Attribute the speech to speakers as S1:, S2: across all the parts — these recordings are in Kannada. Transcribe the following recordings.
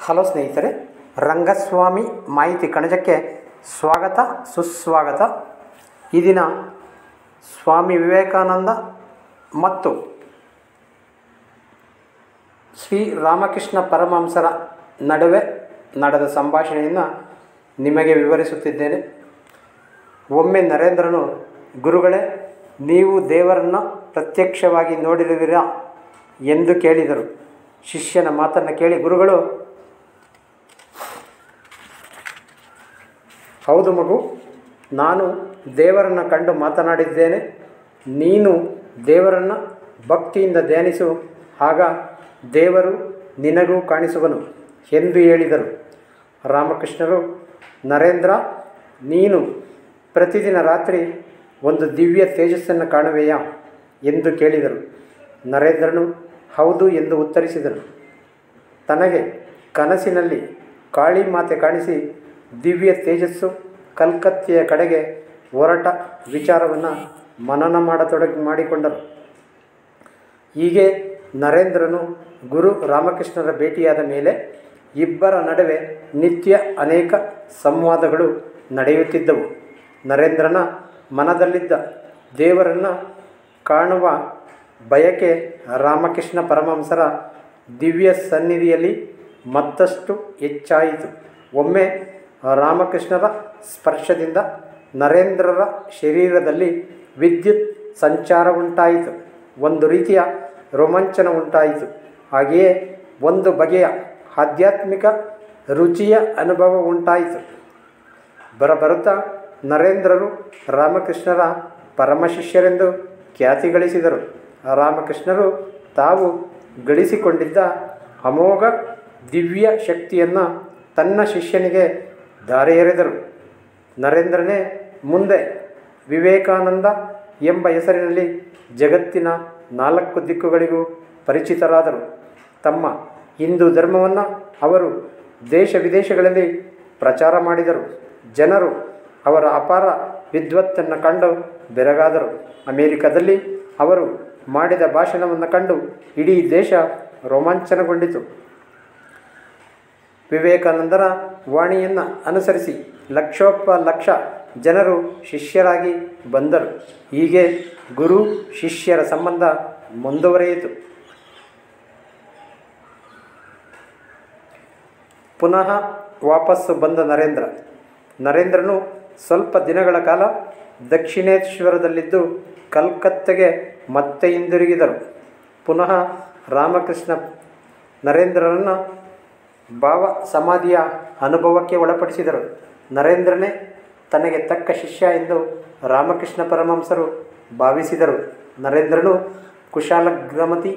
S1: ಹಲೋ ಸ್ನೇಹಿತರೆ ರಂಗಸ್ವಾಮಿ ಮಾಹಿತಿ ಕಣಜಕ್ಕೆ ಸ್ವಾಗತ ಸುಸ್ವಾಗತ ಈ ದಿನ ಸ್ವಾಮಿ ವಿವೇಕಾನಂದ ಮತ್ತು ಶ್ರೀ ರಾಮಕೃಷ್ಣ ಪರಮಹಂಸರ ನಡುವೆ ನಡೆದ ಸಂಭಾಷಣೆಯನ್ನು ನಿಮಗೆ ವಿವರಿಸುತ್ತಿದ್ದೇನೆ ಒಮ್ಮೆ ನರೇಂದ್ರನು ಗುರುಗಳೇ ನೀವು ದೇವರನ್ನು ಪ್ರತ್ಯಕ್ಷವಾಗಿ ನೋಡಿರುವಿರಾ ಎಂದು ಕೇಳಿದರು ಶಿಷ್ಯನ ಮಾತನ್ನು ಕೇಳಿ ಗುರುಗಳು ಹೌದು ಮಗು ನಾನು ದೇವರನ್ನು ಕಂಡು ಮಾತನಾಡಿದ್ದೇನೆ ನೀನು ದೇವರನ್ನು ಭಕ್ತಿಯಿಂದ ಧ್ಯಾನಿಸು ಆಗ ದೇವರು ನಿನಗೂ ಕಾಣಿಸುವನು ಎಂದು ಹೇಳಿದರು ರಾಮಕೃಷ್ಣರು ನರೇಂದ್ರ ನೀನು ಪ್ರತಿದಿನ ರಾತ್ರಿ ಒಂದು ದಿವ್ಯ ತೇಜಸ್ಸನ್ನು ಕಾಣುವೆಯಾ ಎಂದು ಕೇಳಿದರು ನರೇಂದ್ರನು ಹೌದು ಎಂದು ಉತ್ತರಿಸಿದನು ತನಗೆ ಕನಸಿನಲ್ಲಿ ಕಾಳಿ ಮಾತೆ ಕಾಣಿಸಿ ದಿವ್ಯ ತೇಜಸ್ಸು ಕಲ್ಕತ್ತೆಯ ಕಡೆಗೆ ಹೊರಟ ವಿಚಾರವನ್ನು ಮನನ ಮಾಡತೊಡಗಿ ಮಾಡಿಕೊಂಡರು ಹೀಗೆ ನರೇಂದ್ರನು ಗುರು ರಾಮಕೃಷ್ಣರ ಭೇಟಿಯಾದ ಮೇಲೆ ಇಬ್ಬರ ನಡುವೆ ನಿತ್ಯ ಅನೇಕ ಸಂವಾದಗಳು ನಡೆಯುತ್ತಿದ್ದವು ನರೇಂದ್ರನ ಮನದಲ್ಲಿದ್ದ ದೇವರನ್ನು ಕಾಣುವ ಬಯಕೆ ರಾಮಕೃಷ್ಣ ಪರಮಹಂಸರ ದಿವ್ಯ ಸನ್ನಿಧಿಯಲ್ಲಿ ಮತ್ತಷ್ಟು ಹೆಚ್ಚಾಯಿತು ಒಮ್ಮೆ ರಾಮಕೃಷ್ಣರ ಸ್ಪರ್ಶದಿಂದ ನರೇಂದ್ರರ ಶರೀರದಲ್ಲಿ ವಿದ್ಯುತ್ ಸಂಚಾರ ಉಂಟಾಯಿತು ಒಂದು ರೀತಿಯ ರೋಮಾಂಚನ ಉಂಟಾಯಿತು ಹಾಗೆಯೇ ಒಂದು ಬಗೆಯ ಆಧ್ಯಾತ್ಮಿಕ ರುಚಿಯ ಅನುಭವ ಉಂಟಾಯಿತು ಬರಬರುತ್ತಾ ನರೇಂದ್ರರು ರಾಮಕೃಷ್ಣರ ಪರಮ ಶಿಷ್ಯರೆಂದು ಖ್ಯಾತಿ ಗಳಿಸಿದರು ರಾಮಕೃಷ್ಣರು ತಾವು ಗಳಿಸಿಕೊಂಡಿದ್ದ ಅಮೋಘ ದಿವ್ಯ ಶಕ್ತಿಯನ್ನು ತನ್ನ ಶಿಷ್ಯನಿಗೆ ದಾರಿ ಎರೆದರು ನರೇಂದ್ರನೇ ಮುಂದೆ ವಿವೇಕಾನಂದ ಎಂಬ ಹೆಸರಿನಲ್ಲಿ ಜಗತ್ತಿನ ನಾಲ್ಕು ದಿಕ್ಕುಗಳಿಗೂ ಪರಿಚಿತರಾದರು ತಮ್ಮ ಹಿಂದೂ ಧರ್ಮವನ್ನು ಅವರು ದೇಶ ವಿದೇಶಗಳಲ್ಲಿ ಪ್ರಚಾರ ಮಾಡಿದರು ಜನರು ಅವರ ಅಪಾರ ವಿದ್ವತ್ತನ್ನು ಕಂಡು ಬೆರಗಾದರು ಅಮೇರಿಕದಲ್ಲಿ ಅವರು ಮಾಡಿದ ಭಾಷಣವನ್ನು ಕಂಡು ಇಡೀ ದೇಶ ರೋಮಾಂಚನಗೊಂಡಿತು ವಿವೇಕಾನಂದರ ವಾಣಿಯನ್ನು ಅನುಸರಿಸಿ ಲಕ್ಷೋಪ ಲಕ್ಷ ಜನರು ಶಿಷ್ಯರಾಗಿ ಬಂದರು ಹೀಗೆ ಗುರು ಶಿಷ್ಯರ ಸಂಬಂಧ ಮುಂದುವರಿಯಿತು ಪುನಃ ವಾಪಸ್ಸು ಬಂದ ನರೇಂದ್ರ ನರೇಂದ್ರನು ಸ್ವಲ್ಪ ದಿನಗಳ ಕಾಲ ದಕ್ಷಿಣೇಶ್ವರದಲ್ಲಿದ್ದು ಕಲ್ಕತ್ತೆಗೆ ಮತ್ತೆ ಹಿಂದಿರುಗಿದರು ಪುನಃ ರಾಮಕೃಷ್ಣ ನರೇಂದ್ರರನ್ನು ಭಾವ ಸಮಾಧಿಯ ಅನುಭವಕ್ಕೆ ಒಳಪಡಿಸಿದರು ನರೇಂದ್ರನೇ ತನಗೆ ತಕ್ಕ ಶಿಷ್ಯ ಎಂದು ರಾಮಕೃಷ್ಣ ಪರಮಹಂಸರು ಭಾವಿಸಿದರು ನರೇಂದ್ರನು ಕುಶಾಲಗ್ರಮತಿ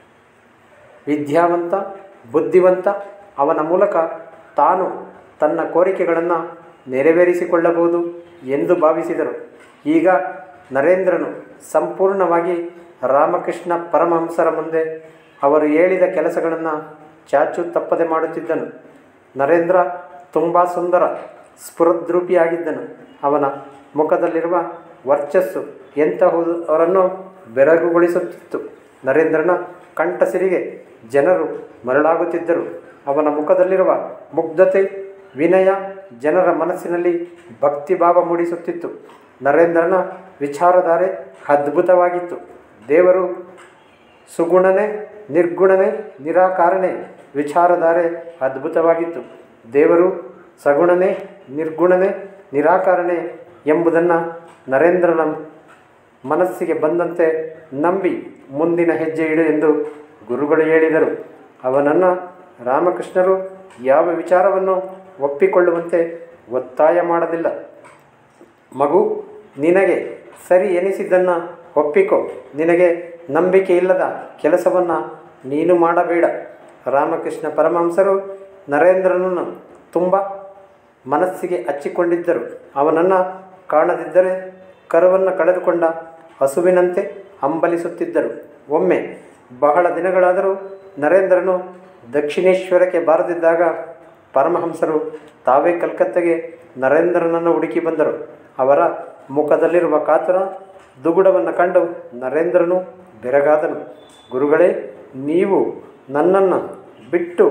S1: ವಿದ್ಯಾವಂತ ಬುದ್ಧಿವಂತ ಅವನ ಮೂಲಕ ತಾನು ತನ್ನ ಕೋರಿಕೆಗಳನ್ನು ನೆರವೇರಿಸಿಕೊಳ್ಳಬಹುದು ಎಂದು ಭಾವಿಸಿದರು ಈಗ ನರೇಂದ್ರನು ಸಂಪೂರ್ಣವಾಗಿ ರಾಮಕೃಷ್ಣ ಪರಮಹಂಸರ ಮುಂದೆ ಅವರು ಹೇಳಿದ ಕೆಲಸಗಳನ್ನು ಚಾಚು ತಪ್ಪದೆ ಮಾಡುತ್ತಿದ್ದನು ನರೇಂದ್ರ ತುಂಬ ಸುಂದರ ಸ್ಫುರದ್ರೂಪಿಯಾಗಿದ್ದನು ಅವನ ಮುಖದಲ್ಲಿರುವ ವರ್ಚಸ್ಸು ಎಂತಹುದವರನ್ನು ಬೆರಗುಗೊಳಿಸುತ್ತಿತ್ತು ನರೇಂದ್ರನ ಕಂಠಸಿರಿಗೆ ಜನರು ಮರಳಾಗುತ್ತಿದ್ದರು ಅವನ ಮುಖದಲ್ಲಿರುವ ಮುಗ್ಧತೆ ವಿನಯ ಜನರ ಮನಸ್ಸಿನಲ್ಲಿ ಭಕ್ತಿಭಾವ ಮೂಡಿಸುತ್ತಿತ್ತು ನರೇಂದ್ರನ ವಿಚಾರಧಾರೆ ಅದ್ಭುತವಾಗಿತ್ತು ದೇವರು ಸುಗುಣನೆ ನಿರ್ಗುಣನೆ ನಿರಾಕಾರನೆ ವಿಚಾರಧಾರೆ ಅದ್ಭುತವಾಗಿತ್ತು ದೇವರು ಸಗುಣನೆ ನಿರ್ಗುಣನೆ ನಿರಾಕಾರನೆ ಎಂಬುದನ್ನು ನರೇಂದ್ರನ ಮನಸ್ಸಿಗೆ ಬಂದಂತೆ ನಂಬಿ ಮುಂದಿನ ಹೆಜ್ಜೆ ಇಡು ಎಂದು ಗುರುಗಳು ಹೇಳಿದರು ಅವನನ್ನು ರಾಮಕೃಷ್ಣರು ಯಾವ ವಿಚಾರವನ್ನು ಒಪ್ಪಿಕೊಳ್ಳುವಂತೆ ಒತ್ತಾಯ ಮಾಡಲಿಲ್ಲ ಮಗು ನಿನಗೆ ಸರಿ ಎನಿಸಿದ್ದನ್ನು ಒಪ್ಪಿಕೊ ನಿನಗೆ ನಂಬಿಕೆ ಇಲ್ಲದ ಕೆಲಸವನ್ನು ನೀನು ಮಾಡಬೇಡ ರಾಮಕೃಷ್ಣ ಪರಮಹಂಸರು ನರೇಂದ್ರನನ್ನು ತುಂಬ ಮನಸ್ಸಿಗೆ ಹಚ್ಚಿಕೊಂಡಿದ್ದರು ಅವನನ್ನು ಕಾಣದಿದ್ದರೆ ಕರುವನ್ನು ಕಳೆದುಕೊಂಡ ಹಸುವಿನಂತೆ ಹಂಬಲಿಸುತ್ತಿದ್ದರು ಒಮ್ಮೆ ಬಹಳ ದಿನಗಳಾದರೂ ನರೇಂದ್ರನು ದಕ್ಷಿಣೇಶ್ವರಕ್ಕೆ ಬಾರದಿದ್ದಾಗ ಪರಮಹಂಸರು ತಾವೇ ಕಲ್ಕತ್ತೆಗೆ ನರೇಂದ್ರನನ್ನು ಹುಡುಕಿ ಬಂದರು ಅವರ ಮುಖದಲ್ಲಿರುವ ಕಾತುರ ದುಗುಡವನ್ನು ಕಂಡು ನರೇಂದ್ರನು ಬೆರಗಾದನು ಗುರುಗಳೇ ನೀವು ನನ್ನನ್ನು ಬಿಟ್ಟು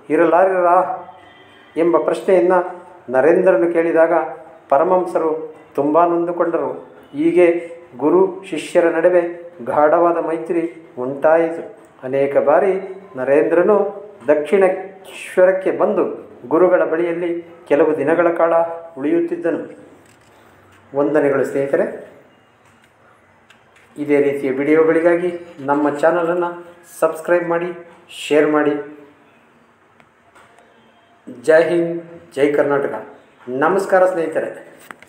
S1: ಇರಲಾರಿರಾ ಎಂಬ ಪ್ರಶ್ನೆಯನ್ನು ನರೇಂದ್ರನು ಕೇಳಿದಾಗ ಪರಮಹಂಸರು ತುಂಬ ನೊಂದುಕೊಂಡರು ಹೀಗೆ ಗುರು ಶಿಷ್ಯರ ನಡುವೆ ಗಾಢವಾದ ಮೈತ್ರಿ ಉಂಟಾಯಿತು ಅನೇಕ ಬಾರಿ ನರೇಂದ್ರನು ದಕ್ಷಿಣೇಶ್ವರಕ್ಕೆ ಬಂದು ಗುರುಗಳ ಬಳಿಯಲ್ಲಿ ಕೆಲವು ದಿನಗಳ ಕಾಲ ಉಳಿಯುತ್ತಿದ್ದನು ವಂದನೆಗಳು ಸ್ನೇಹಿತರೆ ಇದೇ ರೀತಿಯ ವಿಡಿಯೋಗಳಿಗಾಗಿ ನಮ್ಮ ಚಾನಲನ್ನು ಸಬ್ಸ್ಕ್ರೈಬ್ ಮಾಡಿ ಶೇರ್ ಮಾಡಿ ಜೈ ಹಿಂದ್ ಜೈ ಕರ್ನಾಟಕ ನಮಸ್ಕಾರ ಸ್ನೇಹಿತರೆ